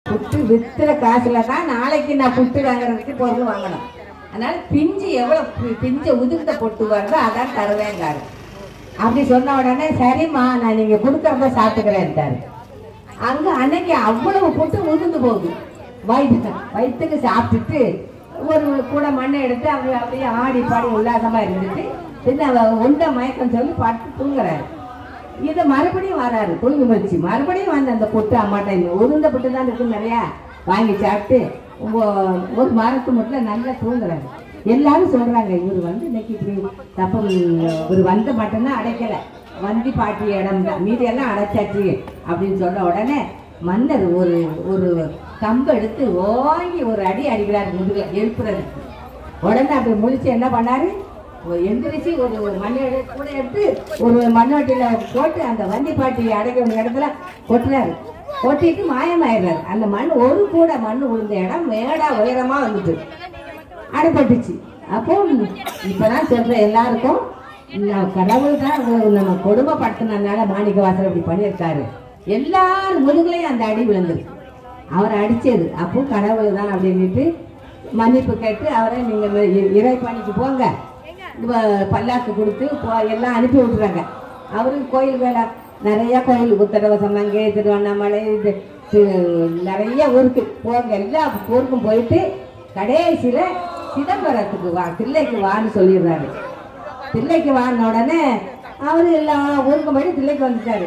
புட்டு வித்துற காசுல தான் நாளைக்கு நான் புட்டு வாங்குறதுக்கு பொருள் வாங்கணும் அதனால பிஞ்சு எவ்வளவு பி- பிஞ்ச உதிர்ந்த பொட்டு வருதோ அதான் தருவேங்காரு அப்படி சொன்ன உடனே சரிம்மா நான் நீங்க கொடுக்கறத சாப்பிட்டுக்கிறேன்ட்டாரு அங்க அன்னைக்கு அவ்வளவு புட்டு உதிர்ந்து போகுது வயிற்று வயிற்றுக்கு சாப்பிட்டுட்டு ஒரு கூட மண்ணை எடுத்து அப்படியே அப்படியே ஆடி பாடி உல்லாசமா இருந்துட்டு பின்ன அவ உண்ட மயக்கம் சொல்லி படுத்து தூங்குறாரு இது மறுபடியும் வராரு தூங்கி முடிச்சு மறுபடியும் வந்து அந்த புட்டு அம்மாட்ட இந்த உருந்த புட்டு தான் இருக்கு நிறையா வாங்கி சாப்பிட்டு ஒ- ஒரு மரத்து மட்டும் நல்லா தூங்குறாரு எல்லாரும் சொல்றாங்க இவர் வந்து இன்னைக்கு இப்படி தப்பம் இவர் வந்த மட்டும்தான் அடைக்கல வந்தி பாட்டி இடம் தான் மீதி எல்லாம் அடைச்சாச்சு அப்படின்னு சொன்ன உடனே மன்னர் ஒரு ஒரு கம்பு எடுத்து ஓங்கி ஒரு அடி அடிக்கிறாரு முதுகுல எழுப்புறதுக்கு உடனே அப்படி முழிச்சு என்ன பண்ணாரு ஒரு எந்திரிச்சு ஒரு ஒரு மண் எடு- கூட எடுத்து ஒரு மண்ணோட்டியில போட்டு அந்த வண்டி பாட்டி அடைக்க வேண்டிய இடத்துல கொட்டுறாரு கொட்டிட்டு மாயமாயிடுறாரு அந்த மண் ஒரு கூட மண் விழுந்த இடம் மேடா உயரமா வந்துட்டு அடைப்பட்டுச்சு அப்போ இப்பதான் சொல்றேன் எல்லாருக்கும் நான் கடவுள் தான் ஒரு நம்ம கொடுமைப்படுத்தினதுனால மாணிக்க வாசல் இப்படி பண்ணியிருக்காரு எல்லார் முதுகுலையும் அந்த அடி விழுந்திருக்கு அவரை அடிச்சது அப்போ கடவுள் தான் அப்படின்னுட்டு மன்னிப்பு கேட்டு அவரை நீங்க இ- இறைப்பணிக்கு போங்க இப்ப பல்லாக்கு கொடுத்து போ- எல்லாம் அனுப்பி விட்டுறாங்க அவருக்கு கோயில் வேலை நிறைய கோயில் உத்தரவசம் அங்கே திருவண்ணாமலை இது தி- நிறைய ஊருக்கு போங்க எல்லா ஊருக்கும் போயிட்டு கடைசியில சிதம்பரத்துக்கு வா தில்லைக்கு வான்னு சொல்லிடுறாரு தில்லைக்கு வான உடனே அவரு எல்லா ஊருக்கும் போயிட்டு தில்லைக்கு வந்துட்டாரு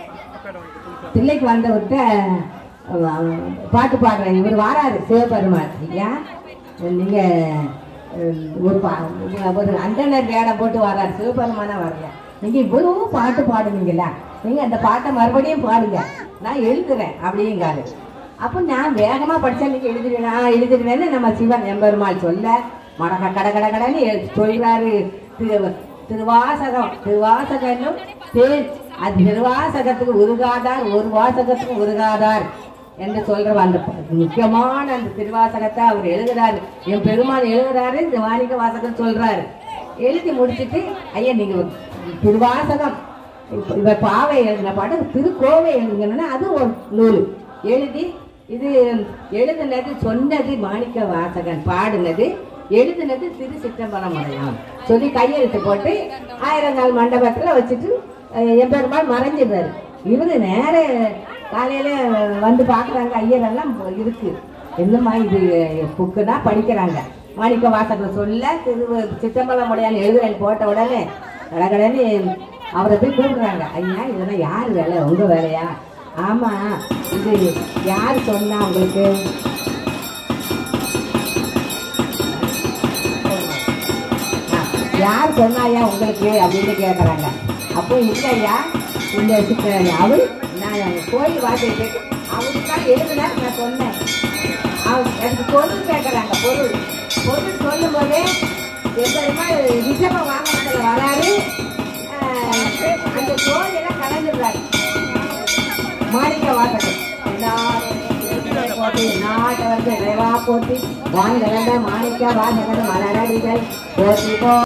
தில்லைக்கு வந்தவர்கிட்ட அஹ், பாட்டு பாடுறேன் இவர் வாராரு சிவபெருமான் ஐயா நீங்க அஹ், ஒரு பா ஒரு அந்தனர் வேடம் போட்டு வராரு சிவபெருமானா வரல நீங்க இவ்வளவு பாட்டு பாடுனீங்களா நீங்க அந்த பாட்டை மறுபடியும் பாடுங்க நான் எழுதுறேன் அப்படிங்காரு அப்போ நான் வேகமா படிச்சா நீங்க எழுதிடுவேன் நான் எழுதிடுவேன்னு நம்ம சிவன் எம்பெருமாள் சொல்ல மடக்க கட கட கடன்னு எழு- சொல்றாரு திரு திருவாசகம் திருவாசகம் தேன் அது திருவாசகத்துக்கு உருகாதார் ஒரு வாசகத்துக்கு உருகாதார் என்று சொல்ற அந்த ப- முக்கியமான அந்த திருவாசகத்தை அவர் எழுதுறாரு என் பெருமான் எழுதுறாரு இந்த வாணிக வாசகம் சொல்றாரு எழுதி முடிச்சிட்டு ஐயா நீங்க ஒரு திருவாசகம் இப்ப- இவ பாவை எழுதின பாட்டு திருக்கோவை எழுதுங்கன்னா அது ஒரு நூல் எழுதி இது எழுதுனது சொன்னது மாணிக்க வாசகன் பாடுனது எழுதுனது திரு சிற்றம்பலம் அடையாம் சொல்லி கையெழுத்து போட்டு ஆயிரம் நாள் மண்டபத்துல வச்சுட்டு அஹ், எம்பெருமாள் மறைஞ்சிடுறாரு இவரு நேர காலையில வந்து பாக்குறாங்க ஐயரெல்லாம் இருக்கு என்னம்மா இது புக்குனா படிக்கிறாங்க மாணிக்க வாசகர் சொல்ல திரு சிற்றம்பலம் உடையான் எழுதுறேன் போட்ட உடனே கடகடன்னு அவரை போய் கூப்பிடுறாங்க ஐயா இதெல்லாம் யார் வேலை உங்க வேலையா ஆமா இது யார் சொன்னா உங்களுக்கு ஆ, யார் சொன்னாயா உங்களுக்கு அப்படின்னு கேட்குறாங்க அப்போ இல்லையா இந்த சித்த- அவரு நான் கோயில் வார்த்தையை கேட்டு அவருக்கு தான் எழுதுனார் நான் சொன்னேன் அவர் எனக்கு பொருள் கேட்குறாங்க பொருள் பொருள் சொல்லும் போதே எப்படிமா ரிஷபம் வாங்கினதுல வராரு ஆஹ், அந்த கோயிலெல்லாம் கலந்துடுறாரு மாணிக்க வாசகர் எல்லாரும் போட்டு நாட்டை வந்து நிறைவா போட்டு வாங்க மாணிக்க வாசகர் மலரடிகள் போற்றி போ